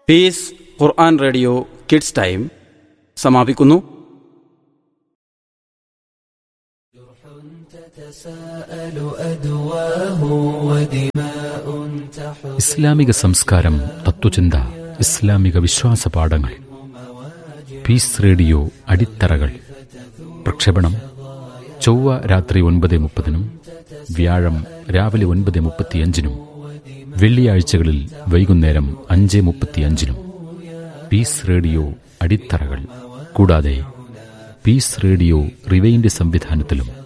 piece Quran radio kids time സമാപിക്കുന്നു ഇസ്ലാമിക സംസ്കാരം തത്വചിന്ത ഇസ്ലാമിക വിശ്വാസ പാഠങ്ങൾ പീസ് റേഡിയോ അടിത്തറകൾ പ്രക്ഷേപണം ചൊവ്വ രാത്രി ഒൻപത് മുപ്പതിനും വ്യാഴം രാവിലെ ഒൻപത് മുപ്പത്തിയഞ്ചിനും വെള്ളിയാഴ്ചകളിൽ വൈകുന്നേരം അഞ്ച് മുപ്പത്തിയഞ്ചിനും പീസ് റേഡിയോ അടിത്തറകൾ കൂടാതെ പീസ് റേഡിയോ റിവൈൻഡ് സംവിധാനത്തിലും